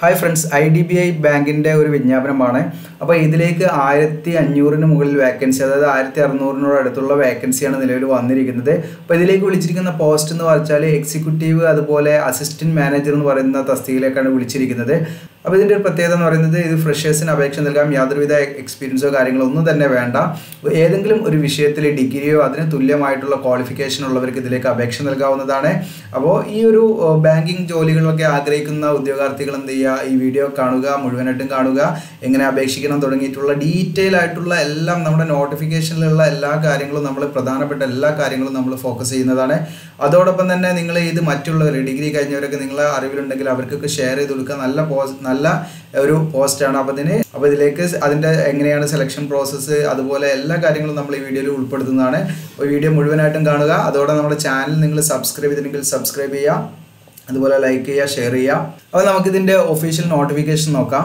hi friends I D B I ബാങ്കിൻ്റെ ഒരു വിജ്ഞാപനമാണ് അപ്പോൾ ഇതിലേക്ക് ആയിരത്തി അഞ്ഞൂറിന് മുകളിൽ വേക്കൻസി അതായത് ആയിരത്തി അറുന്നൂറിനോട് അടുത്തുള്ള വേക്കൻസിയാണ് നിലവിൽ വന്നിരിക്കുന്നത് അപ്പോൾ ഇതിലേക്ക് വിളിച്ചിരിക്കുന്ന പോസ്റ്റ് എന്ന് വെച്ചാൽ എക്സിക്യൂട്ടീവ് അതുപോലെ അസിസ്റ്റന്റ് മാനേജർ എന്ന് പറയുന്ന തസ്തികയിലേക്കാണ് വിളിച്ചിരിക്കുന്നത് അപ്പോൾ ഇതിൻ്റെ ഒരു പ്രത്യേകത എന്ന് പറയുന്നത് ഇത് ഫ്രഷേഴ്സിന് അപേക്ഷ നൽകാം യാതൊരുവിധ എക്സ്പീരിയൻസോ കാര്യങ്ങളോ ഒന്നും തന്നെ വേണ്ട ഏതെങ്കിലും ഒരു വിഷയത്തിൽ ഡിഗ്രിയോ അതിന് തുല്യമായിട്ടുള്ള ക്വാളിഫിക്കേഷൻ ഉള്ളവർക്ക് ഇതിലേക്ക് അപേക്ഷ നൽകാവുന്നതാണ് അപ്പോൾ ഈ ഒരു ബാങ്കിങ് ജോലികളൊക്കെ ആഗ്രഹിക്കുന്ന ഉദ്യോഗാർത്ഥികൾ എന്ത് ചെയ്യുക ഈ വീഡിയോ കാണുക മുഴുവനായിട്ടും കാണുക എങ്ങനെ അപേക്ഷിക്കണം തുടങ്ങിയിട്ടുള്ള ഡീറ്റെയിൽ ആയിട്ടുള്ള എല്ലാം നമ്മുടെ നോട്ടിഫിക്കേഷനിലുള്ള എല്ലാ കാര്യങ്ങളും നമ്മൾ പ്രധാനപ്പെട്ട എല്ലാ കാര്യങ്ങളും നമ്മൾ ഫോക്കസ് ചെയ്യുന്നതാണ് അതോടൊപ്പം തന്നെ നിങ്ങൾ ഇത് മറ്റുള്ളവർ ഡിഗ്രി കഴിഞ്ഞവരൊക്കെ നിങ്ങളെ അറിവിലുണ്ടെങ്കിൽ അവർക്കൊക്കെ ഷെയർ ചെയ്ത് കൊടുക്കുക നല്ല പോസ്റ്റ് നല്ല ഒരു പോസ്റ്റാണ് അപ്പോൾ ഇതിന് അപ്പോൾ ഇതിലേക്ക് അതിൻ്റെ എങ്ങനെയാണ് സെലക്ഷൻ പ്രോസസ്സ് അതുപോലെ എല്ലാ കാര്യങ്ങളും നമ്മൾ ഈ വീഡിയോയിൽ ഉൾപ്പെടുത്തുന്നതാണ് അപ്പോൾ വീഡിയോ മുഴുവനായിട്ടും കാണുക അതോടെ നമ്മുടെ ചാനൽ നിങ്ങൾ സബ്സ്ക്രൈബ് ചെയ്തിട്ടുണ്ടെങ്കിൽ സബ്സ്ക്രൈബ് ചെയ്യുക അതുപോലെ ലൈക്ക് ചെയ്യുക ഷെയർ ചെയ്യുക അപ്പോൾ നമുക്കിതിൻ്റെ ഒഫീഷ്യൽ നോട്ടിഫിക്കേഷൻ നോക്കാം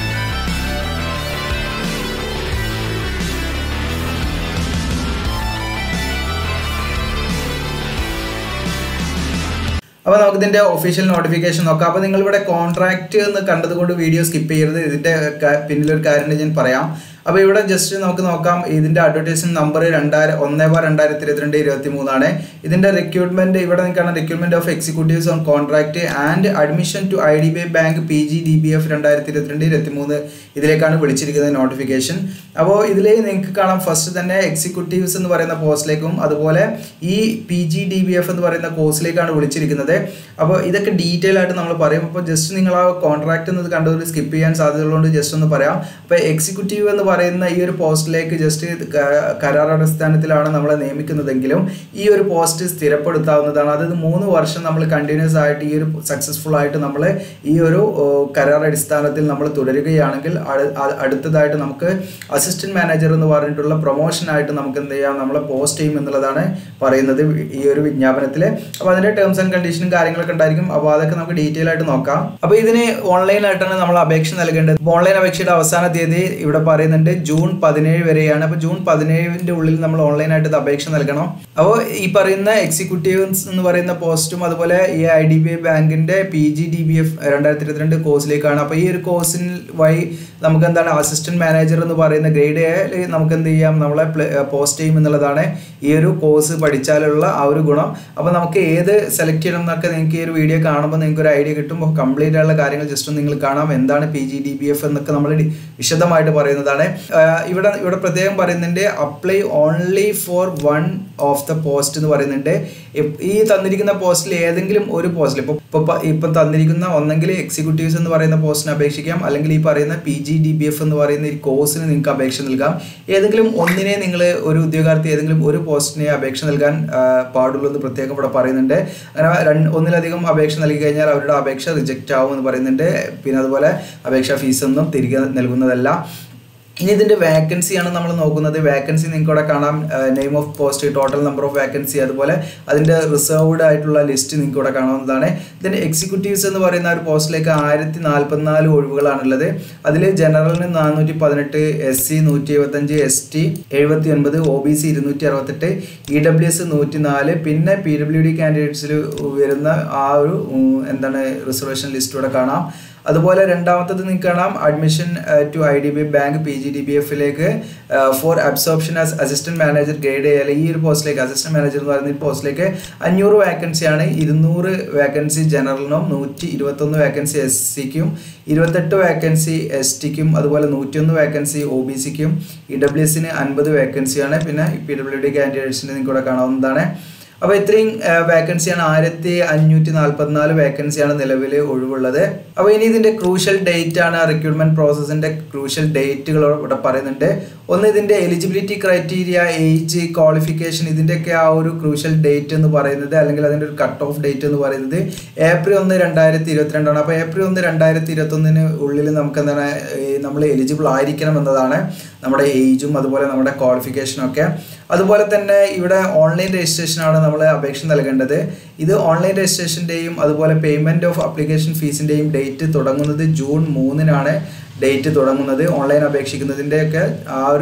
അപ്പോൾ നമുക്കിതിൻ്റെ ഒഫീഷ്യൽ നോട്ടിഫിക്കേഷൻ നോക്കാം അപ്പോൾ നിങ്ങളിവിടെ കോൺട്രാക്റ്റ് എന്ന് കണ്ടതുകൊണ്ട് വീഡിയോ സ്കിപ്പ് ചെയ്യരുത് ഇതിൻ്റെ പിന്നിലൊരു കാര്യം ഞാൻ പറയാം അപ്പോൾ ഇവിടെ ജസ്റ്റ് നമുക്ക് നോക്കാം ഇതിൻ്റെ അഡ്വർടൈസ്മെന്റ് നമ്പർ രണ്ടായിരം ഒന്ന് ബാർ രണ്ടായിരത്തി ഇരുപത്തിരണ്ട് ഇരുപത്തി മൂന്നാണ് ഇതിൻ്റെ റിക്രൂട്ട്മെന്റ് ഇവിടെ നിൽക്കുകയാണ് recruitment of executives on contract and admission to I D B I bank P G D B F രണ്ടായിരത്തി ഇരുപത്തിരണ്ട് ഇരുപത്തി മൂന്ന് ഇതിലേക്കാണ് വിളിച്ചിരിക്കുന്നത് നോട്ടിഫിക്കേഷൻ അപ്പോൾ ഇതിൽ നിങ്ങൾക്ക് കാണാം ഫസ്റ്റ് തന്നെ എക്സിക്യൂട്ടീവ്സ് എന്ന് പറയുന്ന പോസ്റ്റിലേക്കും അതുപോലെ ഈ P G D B F എന്ന് പറയുന്ന കോഴ്സിലേക്കാണ് വിളിച്ചിരിക്കുന്നത് അപ്പോൾ ഇതൊക്കെ ഡീറ്റെയിൽ ആയിട്ട് നമ്മൾ പറയും അപ്പോൾ ജസ്റ്റ് നിങ്ങൾ ആ കോൺട്രാക്ട് എന്നത് കണ്ടതിൽ സ്കിപ്പ് ചെയ്യാൻ സാധ്യതയുള്ളതുകൊണ്ട് ജസ്റ്റ് ഒന്ന് പറയാം അപ്പോൾ എക്സിക്യൂട്ടീവ് എന്ന് പറയുന്ന ഈ ഒരു പോസ്റ്റിലേക്ക് ജസ്റ്റ് കരാർ അടിസ്ഥാനത്തിലാണ് നമ്മളെ നിയമിക്കുന്നതെങ്കിലും ഈ ഒരു പോസ്റ്റ് സ്ഥിരപ്പെടുത്താവുന്നതാണ് അതായത് മൂന്ന് വർഷം നമ്മൾ കണ്ടിന്യൂസ് ആയിട്ട് ഈ ഒരു സക്സസ്ഫുൾ ആയിട്ട് നമ്മൾ ഈ ഒരു കരാർ അടിസ്ഥാനത്തിൽ നമ്മൾ തുടരുകയാണെങ്കിൽ അടുത്തതായിട്ട് നമുക്ക് അസിസ്റ്റന്റ് മാനേജർ എന്ന് പറഞ്ഞിട്ടുള്ള പ്രൊമോഷൻ ആയിട്ട് നമുക്ക് എന്ത് ചെയ്യാം നമ്മളെ പോസ്റ്റ് ചെയ്യും എന്നുള്ളതാണ് പറയുന്നത് ഈ ഒരു വിജ്ഞാപനത്തിൽ അപ്പോൾ അതിന്റെ ടേംസ് ആൻഡ് കണ്ടീഷനും കാര്യങ്ങളൊക്കെ ഉണ്ടായിരിക്കും അപ്പോൾ അതൊക്കെ നമുക്ക് ഡീറ്റെയിൽ ആയിട്ട് നോക്കാം അപ്പോൾ ഇതിന് ഓൺലൈൻ ആയിട്ടാണ് നമ്മൾ അപേക്ഷ നൽകേണ്ടത് ഓൺലൈൻ അപേക്ഷയുടെ അവസാന തീയതി ഇവിടെ പറയുന്നുണ്ട് ജൂൺ പതിനേഴ് വരെയാണ് അപ്പോൾ ജൂൺ പതിനേഴിൻ്റെ ഉള്ളിൽ നമ്മൾ ഓൺലൈനായിട്ട് ഇത് അപേക്ഷ നൽകണം അപ്പോൾ ഈ പറയുന്ന എക്സിക്യൂട്ടീവ്സ് എന്ന് പറയുന്ന പോസ്റ്റും അതുപോലെ ഈ ഐ ഡി ബി ഐ ബാങ്കിൻ്റെ P G D B F രണ്ടായിരത്തി ഇരുപത്തിരണ്ട് കോഴ്സിലേക്കാണ് അപ്പോൾ ഈ ഒരു കോഴ്സിൽ വഴി നമുക്ക് എന്താണ് അസിസ്റ്റന്റ് മാനേജർ എന്ന് പറയുന്ന ഗ്രേഡ് എ നമുക്ക് എന്ത് ചെയ്യാം നമ്മളെ പോസ്റ്റ് ചെയ്യും എന്നുള്ളതാണ് ഈ ഒരു കോഴ്സ് പഠിച്ചാലുള്ള ആ ഒരു ഗുണം അപ്പോൾ നമുക്ക് ഏത് സെലക്ട് ചെയ്യണം എന്നൊക്കെ നിങ്ങൾക്ക് ഈ ഒരു വീഡിയോ കാണുമ്പോൾ നിങ്ങൾക്ക് ഒരു ഐഡിയ കിട്ടുമ്പോൾ കംപ്ലീറ്റ് ആയുള്ള കാര്യങ്ങൾ ജസ്റ്റ് നിങ്ങൾ കാണാം എന്താണ് P G D B F എന്നൊക്കെ നമ്മൾ വിശദമായിട്ട് പറയുന്നതാണ് ഇവിടെ ഇവിടെ പ്രത്യേകം പറയുന്നുണ്ട് apply only for one of the post എന്ന് പറയുന്നുണ്ട് ഈ തന്നിരിക്കുന്ന പോസ്റ്റിൽ ഏതെങ്കിലും ഒരു പോസ്റ്റിൽ ഇപ്പോൾ ഇപ്പോൾ ഇപ്പം തന്നിരിക്കുന്ന ഒന്നെങ്കിൽ എക്സിക്യൂട്ടീവ്സ് എന്ന് പറയുന്ന പോസ്റ്റിന് അപേക്ഷിക്കാം അല്ലെങ്കിൽ ഈ പറയുന്ന P G D B F എന്ന് പറയുന്ന ഈ കോഴ്സിന് നിങ്ങൾക്ക് അപേക്ഷ നൽകാം ഏതെങ്കിലും ഒന്നിനെ നിങ്ങൾ ഒരു ഉദ്യോഗാർത്ഥി ഏതെങ്കിലും ഒരു പോസ്റ്റിനെ അപേക്ഷ നൽകാൻ പാടുള്ളൂ എന്ന് പ്രത്യേകം ഇവിടെ പറയുന്നുണ്ട് അങ്ങനെ രണ്ട് ഒന്നിലധികം അപേക്ഷ നൽകി കഴിഞ്ഞാൽ അവരുടെ അപേക്ഷ റിജക്റ്റ് ആവും എന്ന് പറയുന്നുണ്ട് പിന്നെ അതുപോലെ അപേക്ഷാ ഫീസൊന്നും തിരികെ നൽകുന്നതല്ല ഇനി ഇതിൻ്റെ വേക്കൻസിയാണ് നമ്മൾ നോക്കുന്നത് വേക്കൻസി നിങ്ങൾക്ക് ഇവിടെ കാണാം name of post total number of vacancy അതുപോലെ അതിൻ്റെ റിസർവ്ഡ് ആയിട്ടുള്ള ലിസ്റ്റ് നിങ്ങൾക്ക് ഇവിടെ കാണാവുന്നതാണ് ഇതിൻ്റെ എക്സിക്യൂട്ടീവ്സ് എന്ന് പറയുന്ന ഒരു പോസ്റ്റിലേക്ക് ആയിരത്തി നാൽപ്പത്തിനാല് ഒഴിവുകളാണുള്ളത് അതിൽ ജനറലിന് നാനൂറ്റി പതിനെട്ട് എസ് സി നൂറ്റി എഴുപത്തഞ്ച് എസ് ടി എഴുപത്തി ഒൻപത് ഒ ബി സി ഇരുന്നൂറ്റി അറുപത്തെട്ട് ഇ ഡബ്ല്യു എസ് നൂറ്റി നാല് പിന്നെ പി ഡബ്ല്യു ഡി കാൻഡിഡേറ്റ്സിൽ വരുന്ന ആ ഒരു എന്താണ് റിസർവേഷൻ ലിസ്റ്റ് ഇവിടെ കാണാം അതുപോലെ രണ്ടാമത്തത് നിങ്ങൾക്ക് കാണാം admission to I D B bank P G D B എഫിലേക്ക് for absorption as assistant manager grade A ഈ ഒരു പോസ്റ്റിലേക്ക് അസിസ്റ്റന്റ് മാനേജർ എന്ന് പറയുന്ന ഈ പോസ്റ്റിലേക്ക് അഞ്ഞൂറ് വേക്കൻസിയാണ് ഇരുന്നൂറ് വേക്കൻസി ജനറലിനും നൂറ്റി ഇരുപത്തൊന്ന് വേക്കൻസി എസ് സിക്കും ഇരുപത്തെട്ട് വേക്കൻസി എസ് ടിക്കും അതുപോലെ നൂറ്റിയൊന്ന് വേക്കൻസി ഒ ബി സിക്കും ഇ ഡബ്ല്യു എസിന് അൻപത് വേക്കൻസിയാണ് പിന്നെ പി ഡബ്ല്യു ഡി കാൻഡിഡേറ്റ്സിന് നിങ്ങൾക്ക് ഇവിടെ കാണാവുന്നതാണ് അപ്പോൾ ഇത്രയും വേക്കൻസിയാണ് ആയിരത്തി അഞ്ഞൂറ്റി നാൽപ്പത്തിനാല് വേക്കൻസിയാണ് നിലവിൽ ഒഴിവുള്ളത് അപ്പോൾ ഇനി ഇതിൻ്റെ ക്രൂഷ്യൽ ഡേറ്റ് ആണ് റിക്രൂട്ട്മെന്റ് പ്രോസസ്സിൻ്റെ ക്രൂഷ്യൽ ഡേറ്റുകൾ ഇവിടെ പറയുന്നുണ്ട് ഒന്ന് ഇതിൻ്റെ എലിജിബിലിറ്റി ക്രൈറ്റീരിയ ഏജ് ക്വാളിഫിക്കേഷൻ ഇതിൻ്റെയൊക്കെ ആ ഒരു ക്രൂഷ്യൽ ഡേറ്റ് എന്ന് പറയുന്നത് അല്ലെങ്കിൽ അതിൻ്റെ ഒരു കട്ട് ഓഫ് ഡേറ്റ് എന്ന് പറയുന്നത് ഏപ്രിൽ ഒന്ന് രണ്ടായിരത്തി ഇരുപത്തിരണ്ടാണ് അപ്പോൾ ഏപ്രിൽ ഒന്ന് രണ്ടായിരത്തി ഇരുപത്തൊന്നിന് ഉള്ളിൽ നമുക്ക് എന്താണ് നമ്മൾ എലിജിബിൾ ആയിരിക്കണം എന്നതാണ് നമ്മുടെ ഏജും അതുപോലെ നമ്മുടെ ക്വാളിഫിക്കേഷനും ഒക്കെ അതുപോലെ തന്നെ ഇവിടെ ഓൺലൈൻ രജിസ്ട്രേഷനാണ് നമ്മൾ അപേക്ഷ നൽകേണ്ടത് ഇത് ഓൺലൈൻ രജിസ്ട്രേഷൻ്റെയും അതുപോലെ പേയ്മെൻറ്റ് ഓഫ് അപ്ലിക്കേഷൻ ഫീസിൻ്റെയും ഡേറ്റ് തുടങ്ങുന്നത് ജൂൺ മൂന്നിനാണ് ഡേറ്റ് തുടങ്ങുന്നത് ഓൺലൈൻ അപേക്ഷിക്കുന്നതിൻ്റെയൊക്കെ ആ ഒരു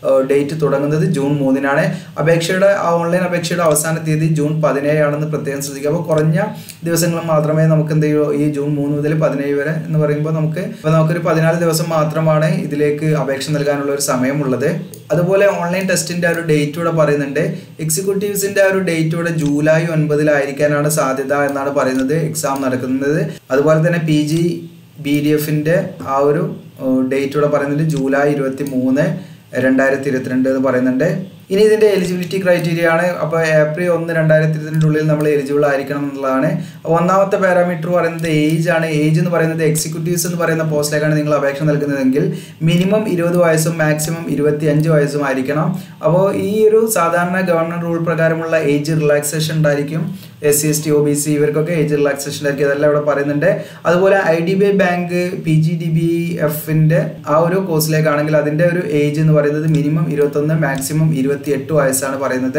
ഡേറ്റ് തുടങ്ങുന്നത് ജൂൺ മൂന്നിനാണ് അപേക്ഷയുടെ ആ ഓൺലൈൻ അപേക്ഷയുടെ അവസാന തീയതി ജൂൺ പതിനേഴാണെന്ന് പ്രത്യേകം ശ്രദ്ധിക്കുക അപ്പോൾ കുറഞ്ഞ ദിവസങ്ങൾ മാത്രമേ നമുക്ക് എന്ത് ചെയ്യൂ ഈ ജൂൺ മൂന്ന് മുതൽ പതിനേഴ് വരെ എന്ന് പറയുമ്പോൾ നമുക്ക് ഇപ്പോൾ നമുക്കൊരു പതിനാല് ദിവസം മാത്രമാണ് ഇതിലേക്ക് അപേക്ഷ നൽകാനുള്ള ഒരു സമയമുള്ളത് അതുപോലെ ഓൺലൈൻ ടെസ്റ്റിന്റെ ഒരു ഡേറ്റ് ഇവിടെ പറയുന്നുണ്ട് എക്സിക്യൂട്ടീവ്സിന്റെ ഒരു ഡേറ്റ് ഇവിടെ ജൂലൈ ഒൻപതിലായിരിക്കാനാണ് സാധ്യത എന്നാണ് പറയുന്നത് എക്സാം നടക്കുന്നത് അതുപോലെ തന്നെ പി ജി ബി ഡി എഫിന്റെ ആ ഒരു ഡേറ്റ് ഇവിടെ പറയുന്നുണ്ട് ജൂലൈ ഇരുപത്തി മൂന്ന് രണ്ടായിരത്തി ഇരുപത്തിരണ്ട് എന്ന് പറയുന്നുണ്ട് ഇനി ഇതിന്റെ എലിജിബിലിറ്റി ക്രൈറ്റീരിയ ആണ് അപ്പോൾ ഏപ്രിൽ ഒന്ന് രണ്ടായിരത്തി ഇരുപത്തിരണ്ടിൻ്റെ ഉള്ളിൽ നമ്മൾ എലിജിബിൾ ആയിരിക്കണം എന്നുള്ളതാണ് അപ്പോൾ ഒന്നാമത്തെ പാരാമീറ്റർ പറയുന്നത് ഏജ് ആണ് ഏജ് എന്ന് പറയുന്നത് എക്സിക്യൂട്ടീവ്സ് എന്ന് പറയുന്ന പോസ്റ്റിലേക്കാണ് നിങ്ങൾ അപേക്ഷ നൽകുന്നതെങ്കിൽ മിനിമം ഇരുപത് വയസ്സും മാക്സിമം ഇരുപത്തി അഞ്ച് വയസ്സും ആയിരിക്കണം അപ്പോൾ ഈ ഒരു സാധാരണ ഗവൺമെന്റ് റൂൾ പ്രകാരമുള്ള ഏജ് റിലാക്സേഷൻ ഉണ്ടായിരിക്കും S C S T O B C ഇവർക്കൊക്കെ ഏജ് റിലാക്സേഷൻ ആയിരിക്കും അതെല്ലാം ഇവിടെ പറയുന്നുണ്ട് അതുപോലെ I D B I bank P G D B എഫിന്റെ ആ ഒരു കോഴ്സിലേക്കാണെങ്കിൽ അതിന്റെ ഒരു ഏജ് എന്ന് പറയുന്നത് മിനിമം ഇരുപത്തൊന്ന് മാക്സിമം ഇരുപത്തി എട്ട് വയസ്സാണ് പറയുന്നത്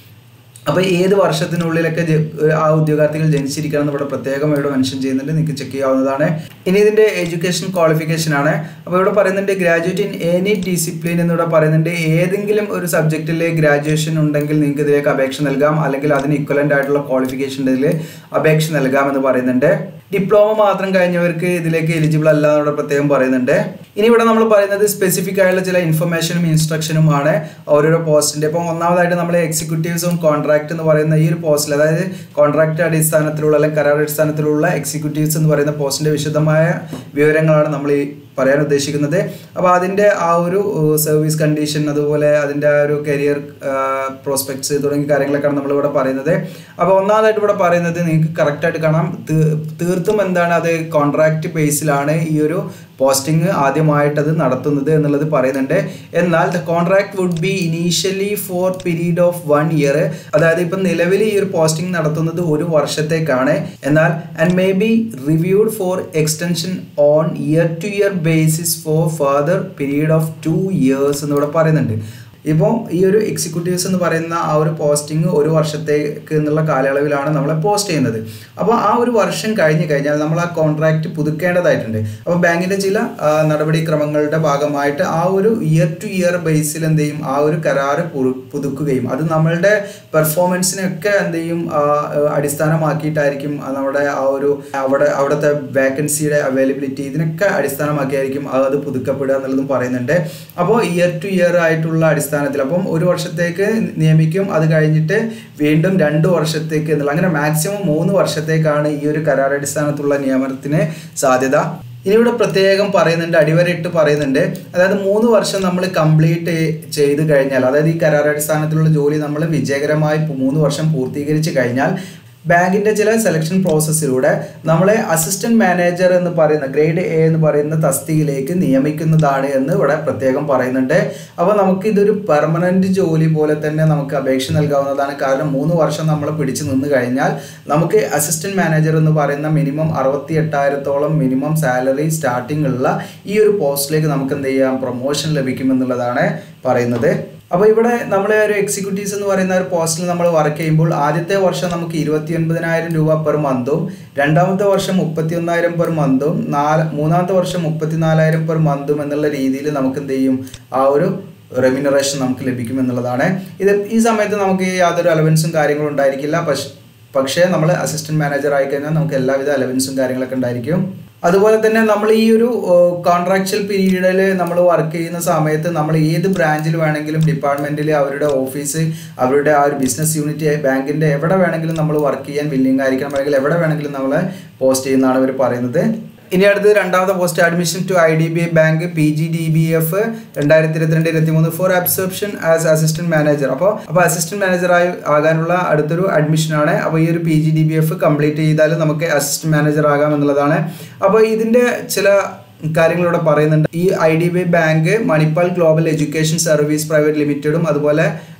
അപ്പോൾ ഏത് വർഷത്തിനുള്ളിലൊക്കെ ജ- ആ ഉദ്യോഗാർത്ഥികൾ ജനിച്ചിരിക്കണം എന്ന് ഇവിടെ പ്രത്യേകം ഇവിടെ മെൻഷൻ ചെയ്യുന്നുണ്ട് നിങ്ങൾക്ക് ചെക്ക് ചെയ്യാവുന്നതാണ് ഇനി ഇതിന്റെ എഡ്യൂക്കേഷൻ ക്വാളിഫിക്കേഷൻ ആണ് അപ്പോൾ ഇവിടെ പറയുന്നുണ്ട് ഗ്രാജുവേറ്റ് ഇൻ എനി ഡിസിപ്ലിൻ എന്നിവിടെ പറയുന്നുണ്ട് ഏതെങ്കിലും ഒരു സബ്ജക്റ്റിൽ ഗ്രാജുവേഷൻ ഉണ്ടെങ്കിൽ നിങ്ങൾക്ക് ഇതിലേക്ക് അപേക്ഷ നൽകാം അല്ലെങ്കിൽ അതിന് ഇക്വലന്റ് ആയിട്ടുള്ള ക്വാളിഫിക്കേഷൻ ഇതിൽ അപേക്ഷ നൽകാം എന്ന് പറയുന്നുണ്ട് ഡിപ്ലോമ മാത്രം കഴിഞ്ഞവർക്ക് ഇതിലേക്ക് എലിജിബിൾ അല്ല എന്നവിടെ പ്രത്യേകം പറയുന്നുണ്ട് ഇനി ഇവിടെ നമ്മൾ പറയുന്നത് സ്പെസിഫിക് ആയിട്ടുള്ള ചില ഇൻഫർമേഷനും ഇൻസ്ട്രക്ഷനുമാണ് ഓരോരോ പോസ്റ്റിന്റെ ഇപ്പം ഒന്നാമതായിട്ട് നമ്മൾ എക്സിക്യൂട്ടീവ്സും കോൺട്രാക്ട് എന്ന് പറയുന്ന ഈ ഒരു പോസ്റ്റിൽ അതായത് കോൺട്രാക്ട് അടിസ്ഥാനത്തിലുള്ള അല്ലെങ്കിൽ കരാർ അടിസ്ഥാനത്തിലുള്ള എക്സിക്യൂട്ടീവ്സ് എന്ന് പറയുന്ന പോസ്റ്റിന്റെ വിശദമായ വിവരങ്ങളാണ് നമ്മൾ ഈ പറയാൻ ഉദ്ദേശിക്കുന്നത് അപ്പോൾ അതിൻ്റെ ആ ഒരു സർവീസ് കണ്ടീഷൻ അതുപോലെ അതിൻ്റെ ആ ഒരു കരിയർ പ്രോസ്പെക്ട്സ് തുടങ്ങിയ കാര്യങ്ങളൊക്കെയാണ് നമ്മളിവിടെ പറയുന്നത് അപ്പോൾ ഒന്നാമതായിട്ട് ഇവിടെ പറയുന്നത് നിങ്ങൾക്ക് കറക്റ്റായിട്ട് കാണാം തീ- തീർത്തും എന്താണ് അത് കോൺട്രാക്ട് ബേസിലാണ് ഈ ഒരു പോസ്റ്റിംഗ് ആദ്യമായിട്ട് അത് നടത്തുന്നത് എന്നുള്ളത് പറയുന്നുണ്ട് എന്നാൽ the contract would be initially for period of one year അതായത് ഇപ്പം നിലവിൽ ഈ ഒരു പോസ്റ്റിംഗ് നടത്തുന്നത് ഒരു വർഷത്തേക്കാണ് എന്നാൽ and may be reviewed for extension on year to year basis for further period of two years എന്നിവിടെ പറയുന്നുണ്ട് ഇപ്പോൾ ഈ ഒരു എക്സിക്യൂട്ടീവ്സ് എന്ന് പറയുന്ന ആ ഒരു പോസ്റ്റിംഗ് ഒരു വർഷത്തേക്ക് എന്നുള്ള കാലയളവിലാണ് നമ്മളെ പോസ്റ്റ് ചെയ്യുന്നത് അപ്പോൾ ആ ഒരു വർഷം കഴിഞ്ഞ് കഴിഞ്ഞാൽ നമ്മൾ ആ കോൺട്രാക്റ്റ് പുതുക്കേണ്ടതായിട്ടുണ്ട് അപ്പോൾ ബാങ്കിന്റെ ചില ആ, നടപടിക്രമങ്ങളുടെ ഭാഗമായിട്ട് ആ ഒരു ഇയർ ടു ഇയർ ബേസിൽ എന്ത് ചെയ്യും ആ ഒരു കരാറ് പുതു- പുതുക്കുകയും അത് നമ്മളുടെ പെർഫോമൻസിനൊക്കെ എന്ത് ചെയ്യും ആ, ആ, അടിസ്ഥാനമാക്കിയിട്ടായിരിക്കും ആ നമ്മുടെ ആ ഒരു അവിടെ അവിടുത്തെ വാക്കൻസിയുടെ അവൈലബിലിറ്റി ഇതിനൊക്കെ അടിസ്ഥാനമാക്കിയായിരിക്കും അത് പുതുക്കപ്പെടുക എന്നുള്ളതും പറയുന്നുണ്ട് അപ്പോൾ ഇയർ ടു ഇയർ ആയിട്ടുള്ള അടിസ്ഥാനത്തിൽ അപ്പം ഒരു വർഷത്തേക്ക് നിയമിക്കും അത് കഴിഞ്ഞിട്ട് വീണ്ടും രണ്ട് വർഷത്തേക്ക് എന്നുള്ള അങ്ങനെ മാക്സിമം മൂന്ന് വർഷത്തേക്കാണ് ഈ ഒരു കരാർ അടിസ്ഥാനത്തിലുള്ള നിയമനത്തിന് സാധ്യത ഇനി ഇവിടെ പ്രത്യേകം പറയുന്നുണ്ട് അടിവരയിട്ട് പറയുന്നുണ്ട് അതായത് മൂന്ന് വർഷം നമ്മൾ കംപ്ലീറ്റ് ചെയ്ത് കഴിഞ്ഞാൽ അതായത് ഈ കരാർ അടിസ്ഥാനത്തിലുള്ള ജോലി നമ്മൾ വിജയകരമായി പു- മൂന്ന് വർഷം പൂർത്തീകരിച്ച് കഴിഞ്ഞാൽ ബാങ്കിന്റെ ചില സെലക്ഷൻ പ്രോസസ്സിലൂടെ നമ്മളെ അസിസ്റ്റന്റ് മാനേജർ എന്ന് പറയുന്ന ഗ്രേഡ് എ എന്ന് പറയുന്ന തസ്തികയിലേക്ക് നിയമിക്കുന്നതാണ് എന്ന് ഇവിടെ പ്രത്യേകം പറയുന്നുണ്ട് അപ്പോൾ നമുക്ക് ഇതൊരു പെർമനന്റ് ജോലി പോലെ തന്നെ നമുക്ക് അപേക്ഷ നൽകാവുന്നതാണ് കാരണം മൂന്ന് വർഷം നമ്മൾ പിടിച്ചു നിന്ന് കഴിഞ്ഞാൽ നമുക്ക് അസിസ്റ്റന്റ് മാനേജർ എന്ന് പറയുന്ന മിനിമം അറുപത്തി എട്ടായിരത്തോളം മിനിമം സാലറി സ്റ്റാർട്ടിംഗ് ഉള്ള ഈ ഒരു പോസ്റ്റിലേക്ക് നമുക്ക് എന്ത് ചെയ്യാം പ്രൊമോഷൻ ലഭിക്കുമെന്നുള്ളതാണ് പറയുന്നത് അപ്പോൾ ഇവിടെ നമ്മൾ ഒരു എക്സിക്യൂട്ടീവ്സ് എന്ന് പറയുന്ന ഒരു പോസ്റ്റിൽ നമ്മൾ വർക്ക് ചെയ്യുമ്പോൾ ആദ്യത്തെ വർഷം നമുക്ക് ഇരുപത്തി ഒൻപതിനായിരം രൂപ പെർ മന്തും രണ്ടാമത്തെ വർഷം മുപ്പത്തി ഒന്നായിരം പെർ മന്തും നാല് മൂന്നാമത്തെ വർഷം മുപ്പത്തിനാലായിരം പെർ മന്തും എന്നുള്ള രീതിയിൽ നമുക്ക് എന്ത് ചെയ്യും ആ ഒരു റെമ്യൂണറേഷൻ നമുക്ക് ലഭിക്കും എന്നുള്ളതാണ് ഇത് ഈ സമയത്ത് നമുക്ക് യാതൊരു അലവൻസും കാര്യങ്ങളും ഉണ്ടായിരിക്കില്ല പക്ഷെ പക്ഷേ നമ്മൾ അസിസ്റ്റന്റ് മാനേജർ ആയി കഴിഞ്ഞാൽ നമുക്ക് എല്ലാവിധ അലവൻസും കാര്യങ്ങളൊക്കെ ഉണ്ടായിരിക്കും അതുപോലെ തന്നെ നമ്മൾ ഈ ഒരു കോൺട്രാക്ച്വൽ പീരീഡിൽ നമ്മൾ വർക്ക് ചെയ്യുന്ന സമയത്ത് നമ്മൾ ഏത് ബ്രാഞ്ചിൽ വേണമെങ്കിലും ഡിപ്പാർട്ട്മെന്റിൽ അവരുടെ ഓഫീസ് അവരുടെ ആ ഒരു ബിസിനസ് യൂണിറ്റ് ബാങ്കിന്റെ എവിടെ വേണമെങ്കിലും നമ്മൾ വർക്ക് ചെയ്യാൻ വില്ലിംഗ് ആയിരിക്കണം അല്ലെങ്കിൽ എവിടെ വേണമെങ്കിലും നമ്മളെ പോസ്റ്റ് ചെയ്യുന്നതാണ് ഇവർ പറയുന്നത് ഇനി അടുത്തത് രണ്ടാമത്തെ post admission to I D B I bank P G D B F രണ്ടായിരത്തി ഇരുപത്തിരണ്ട് ഇരുപത്തി മൂന്ന് for absorption as assistant manager അപ്പോൾ അപ്പോൾ അസിസ്റ്റന്റ് മാനേജറായി ആകാനുള്ള അടുത്തൊരു അഡ്മിഷൻ ആണ് അപ്പോൾ ഈ ഒരു P G D B F complete ചെയ്താൽ നമുക്ക് അസിസ്റ്റന്റ് മാനേജർ ആകാം എന്നുള്ളതാണ് അപ്പോൾ ഇതിന്റെ ചില കാര്യങ്ങൾ ഇവിടെ പറയുന്നുണ്ട് ഈ I D B I bank Manipal global education service private ലിമിറ്റഡും അതുപോലെ